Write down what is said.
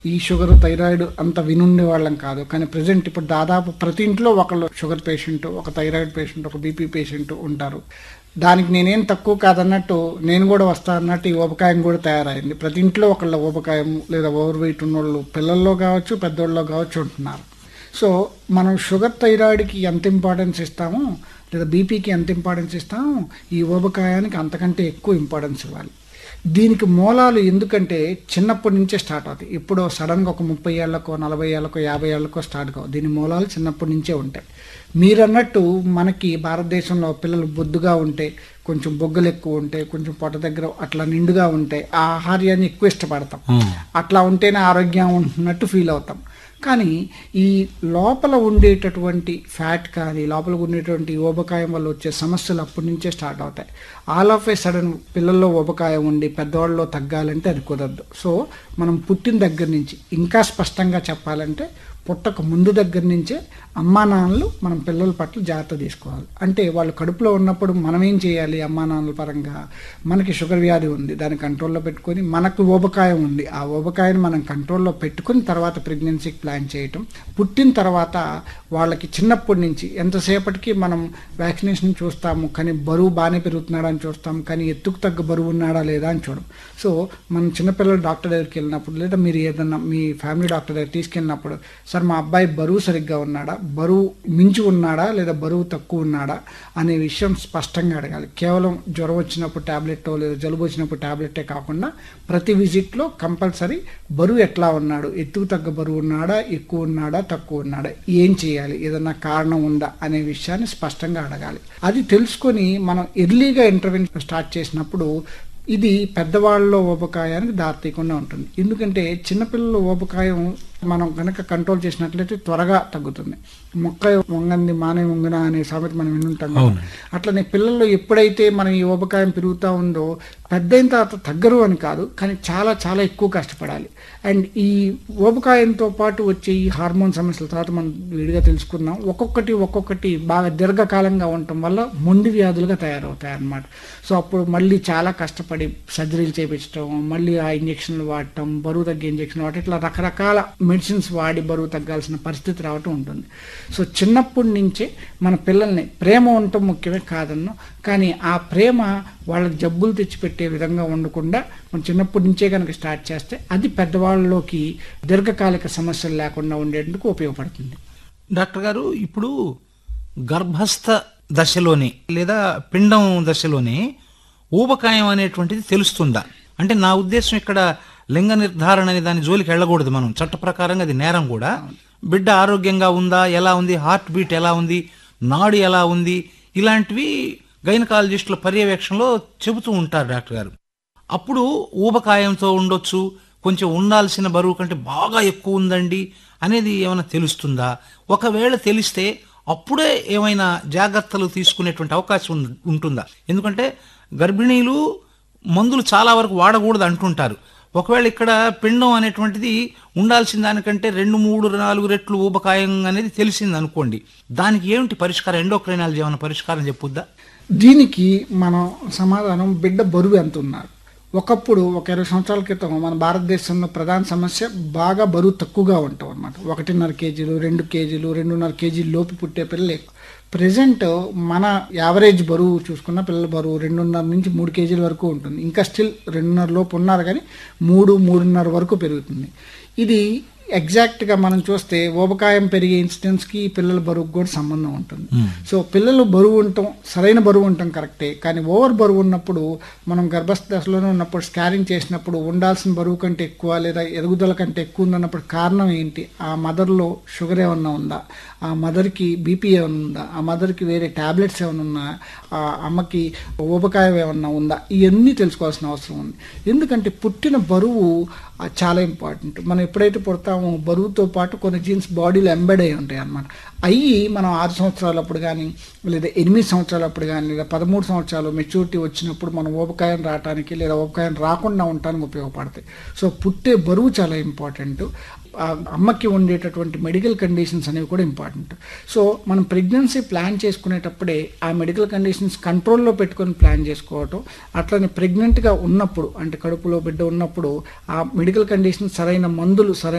ఈ sugar thyroid అంత వినుండే వాళ్ళం కాదు కానీ ప్రజెంట్ ఇప్పుడు దాదాపు ప్రతి ఇంట్లో ఒకళ్ళు షుగర్ పేషెంట్ ఒక థైరాయిడ్ పేషెంట్ ఒక బీపీ పేషెంట్ ఉంటారు దానికి నేనేం తక్కువ కాదన్నట్టు నేను కూడా వస్తా అన్నట్టు ఈ ఊబకాయం కూడా తయారైంది ప్రతి ఇంట్లో ఒకళ్ళ ఊబకాయం లేదా ఓవర్ వెయిట్ ఉన్నోళ్ళు పిల్లల్లో కావచ్చు పెద్దోళ్ళలో కావచ్చు ఉంటున్నారు సో మనం షుగర్ థైరాయిడ్కి ఎంత ఇంపార్టెన్స్ ఇస్తామో లేదా బీపీకి ఎంత ఇంపార్టెన్స్ ఇస్తామో ఈ ఊబకాయానికి అంతకంటే ఎక్కువ ఇంపార్టెన్స్ ఇవ్వాలి దీనికి మూలాలు ఎందుకంటే చిన్నప్పటి నుంచే స్టార్ట్ అవుతాయి ఇప్పుడు సడన్గా ఒక ముప్పై ఏళ్ళకో నలభై ఏళ్ళకో యాభై ఏళ్ళకో స్టార్ట్ కావు దీని మూలాలు చిన్నప్పటి నుంచే ఉంటాయి మీరన్నట్టు మనకి భారతదేశంలో పిల్లలు బొద్దుగా ఉంటే కొంచెం బొగ్గలు ఎక్కువ ఉంటే కొంచెం పొట్ట దగ్గర అట్లా నిండుగా ఉంటాయి ఆ ఆహార్యాన్ని ఎక్కువ ఇష్టపడతాం అట్లా ఉంటేనే ఆరోగ్యం ఉంటున్నట్టు ఫీల్ అవుతాం కానీ ఈ లోపల ఉండేటటువంటి ఫ్యాట్ కానీ లోపల ఉండేటువంటి ఊబకాయం వల్ల వచ్చే సమస్యలు అప్పటి నుంచే స్టార్ట్ అవుతాయి ఆల్ ఆఫ్ ఏ సడన్ పిల్లల్లో ఊబకాయం ఉండి పెద్దవాళ్ళలో తగ్గాలంటే అది కుదరదు సో మనం పుట్టిన దగ్గర నుంచి ఇంకా స్పష్టంగా చెప్పాలంటే పుట్టక ముందు దగ్గర నుంచే అమ్మా నాన్నలు మనం పిల్లల పట్ల జాగ్రత్త తీసుకోవాలి అంటే వాళ్ళు కడుపులో ఉన్నప్పుడు మనం ఏం చేయాలి అమ్మా నాన్నల పరంగా మనకి షుగర్ వ్యాధి ఉంది దాన్ని కంట్రోల్లో పెట్టుకొని మనకు ఊబకాయం ఉంది ఆ ఊబకాయాన్ని మనం కంట్రోల్లో పెట్టుకుని తర్వాత ప్రెగ్నెన్సీకి ప్లాన్ చేయటం పుట్టిన తర్వాత వాళ్ళకి చిన్నప్పటి నుంచి ఎంతసేపటికి మనం వ్యాక్సినేషన్ చూస్తాము కానీ బరువు బాగానే పెరుగుతున్నాడా అని చూస్తాం కానీ ఎత్తుకు తగ్గ బరువు ఉన్నాడా లేదా అని చూడం సో మనం చిన్నపిల్లలు డాక్టర్ దగ్గరికి వెళ్ళినప్పుడు లేదా మీరు ఏదన్నా మీ ఫ్యామిలీ డాక్టర్ దగ్గర తీసుకెళ్ళినప్పుడు సార్ మా అబ్బాయి బరువు సరిగ్గా ఉన్నాడా బరువు మించి ఉన్నాడా లేదా బరువు తక్కువ ఉన్నాడా అనే విషయం స్పష్టంగా అడగాలి కేవలం జ్వరం వచ్చినప్పుడు టాబ్లెట్ లేదా జలుబు వచ్చినప్పుడు టాబ్లెటే కాకుండా ప్రతి విజిట్లో కంపల్సరీ బరువు ఎట్లా ఉన్నాడు ఎత్తుకు తగ్గ బరువు ఉన్నాడా ఎక్కువ ఉన్నాడా తక్కువ ఉన్నాడా ఏం చేయాలి ఏదన్నా కారణం ఉందా అనే విషయాన్ని స్పష్టంగా అడగాలి అది తెలుసుకొని మనం ఎర్లీగా ఇంటర్వెన్షన్ స్టార్ట్ చేసినప్పుడు ఇది పెద్దవాళ్ళలో ఊబకాయానికి దారితీయకుండా ఉంటుంది ఎందుకంటే చిన్నపిల్లల ఊబకాయం మనం కనుక కంట్రోల్ చేసినట్లయితే త్వరగా తగ్గుతుంది మొక్క వంగంది మానే వంగన అనే సామెత మనం వినుంటాం కదా. అట్లనే పిల్లల్లో ఎప్పుడైతే మనం ఈ ఊబకాయం పెరుగుతూ ఉందో పెద్ద అయిన తర్వాత తగ్గరు అని కాదు కానీ చాలా చాలా ఎక్కువ కష్టపడాలి అండ్ ఈ ఊబకాయంతో పాటు వచ్చే ఈ హార్మోన్ సమస్యల తర్వాత మనం విడిగా తెలుసుకుందాం ఒక్కొక్కటి ఒక్కొక్కటి బాగా దీర్ఘకాలంగా ఉండటం వల్ల మొండి వ్యాధులుగా తయారవుతాయి అన్నమాట సో అప్పుడు మళ్ళీ చాలా కష్టపడి సర్జరీలు చేయించడం మళ్ళీ ఆ ఇంజక్షన్లు వాడటం బరువు తగ్గే ఇంజక్షన్ వాడటం ఇట్లా రకరకాల మెడిసిన్స్ వాడి బరువు తగ్గాల్సిన పరిస్థితి రావటం ఉంటుంది సో చిన్నప్పటి నుంచే మన పిల్లల్ని ప్రేమ ఉండటం ముఖ్యమే కాదన్ను కానీ ఆ ప్రేమ వాళ్ళకి జబ్బులు తెచ్చిపెట్టే విధంగా ఉండకుండా మనం చిన్నప్పటి నుంచే కనుక స్టార్ట్ చేస్తే అది పెద్దవాళ్ళలోకి దీర్ఘకాలిక సమస్యలు లేకుండా ఉండేందుకు ఉపయోగపడుతుంది డాక్టర్ గారు ఇప్పుడు గర్భస్థ దశలోనే లేదా పిండం దశలోనే ఊబకాయం అనేటువంటిది తెలుస్తుందా అంటే నా ఉద్దేశం ఇక్కడ లింగ నిర్ధారణ అనే దాని జోలికి వెళ్ళకూడదు మనం చట్ట ప్రకారంగా అది నేరం కూడా బిడ్డ ఆరోగ్యంగా ఉందా ఎలా ఉంది హార్ట్ బీట్ ఎలా ఉంది నాడు ఎలా ఉంది ఇలాంటివి గైనకాలజిస్టుల పర్యవేక్షణలో చెబుతూ ఉంటారు డాక్టర్ గారు అప్పుడు ఊబకాయంతో ఉండొచ్చు కొంచెం ఉండాల్సిన బరువు కంటే బాగా ఎక్కువ ఉందండి అనేది ఏమైనా తెలుస్తుందా ఒకవేళ తెలిస్తే అప్పుడే ఏమైనా జాగ్రత్తలు తీసుకునేటువంటి అవకాశం ఉం- ఉంటుందా ఎందుకంటే గర్భిణీలు మందులు చాలా వరకు వాడకూడదు అంటుంటారు ఒకవేళ ఇక్కడ పిండం అనేటువంటిది ఉండాల్సిన దానికంటే రెండు మూడు నాలుగు రెట్లు ఊబకాయం అనేది తెలిసింది అనుకోండి దానికి ఏమిటి పరిష్కారం ఎండోక్రైనాలజీ ఏమైనా పరిష్కారం చెప్పుద్దా దీనికి మనం సమాధానం బిడ్డ బరువు ఎంత ఉన్నారు ఒకప్పుడు ఒక ఇరవై సంవత్సరాల క్రితం మన భారతదేశంలో ప్రధాన సమస్య బాగా బరువు తక్కువగా ఉంటాం అనమాట ఒకటిన్నర కేజీలు రెండు కేజీలు రెండున్నర కేజీలు లోపు పుట్టే పిల్లలు ఎక్కువ ప్రజెంట్ మన యావరేజ్ బరువు చూసుకున్న పిల్లల బరువు రెండున్నర నుంచి మూడు కేజీల వరకు ఉంటుంది ఇంకా స్టిల్ రెండున్నర లోపు ఉన్నారు కానీ మూడు మూడున్నర వరకు పెరుగుతుంది ఇది ఎగ్జాక్ట్గా మనం చూస్తే ఊబకాయం పెరిగే ఇన్సిడెంట్స్కి పిల్లల బరువుకు కూడా సంబంధం ఉంటుంది సో పిల్లలు బరువు ఉండటం సరైన బరువు ఉండటం కరెక్టే కానీ ఓవర్ బరువు ఉన్నప్పుడు మనం గర్భస్థ దశలోనే ఉన్నప్పుడు స్కానింగ్ చేసినప్పుడు ఉండాల్సిన బరువు కంటే ఎక్కువ లేదా ఎదుగుదల కంటే ఎక్కువ ఉందన్నప్పుడు కారణం ఏంటి ఆ మదర్లో షుగర్ ఏమన్నా ఉందా ఆ మదర్కి బీపీ ఏమన్నా ఉందా ఆ మదర్కి వేరే టాబ్లెట్స్ ఏమైనా ఉన్నా ఆ అమ్మకి ఊబకాయం ఏమన్నా ఉందా ఇవన్నీ తెలుసుకోవాల్సిన అవసరం ఉంది ఎందుకంటే పుట్టిన బరువు ఆ, చాలా ఇంపార్టెంట్ మనం ఎప్పుడైతే పుడతామో బరువుతో పాటు కొన్ని జీన్స్ బాడీలో ఎంబెడ్ అయి ఉంటాయి అన్నమాట అయ్యి మనం ఆరు సంవత్సరాలప్పుడు కానీ లేదా ఎనిమిది సంవత్సరాలప్పుడు కానీ లేదా పదమూడు సంవత్సరాలు మెచ్యూరిటీ వచ్చినప్పుడు మనం ఊబకాయం రావడానికి లేదా ఊబకాయం రాకుండా ఉండటానికి ఉపయోగపడతాయి సో పుట్టే బరువు చాలా ఇంపార్టెంట్ ఆ అమ్మకి ఉండేటటువంటి మెడికల్ కండిషన్స్ అనేవి కూడా ఇంపార్టెంట్ సో మనం ప్రెగ్నెన్సీ ప్లాన్ చేసుకునేటప్పుడే ఆ మెడికల్ కండిషన్స్ కంట్రోల్లో పెట్టుకొని ప్లాన్ చేసుకోవటం అట్లనే ప్రెగ్నెంట్గా ఉన్నప్పుడు అంటే కడుపులో బిడ్డ ఉన్నప్పుడు ఆ మెడికల్ కండిషన్ సరైన మందులు సరైన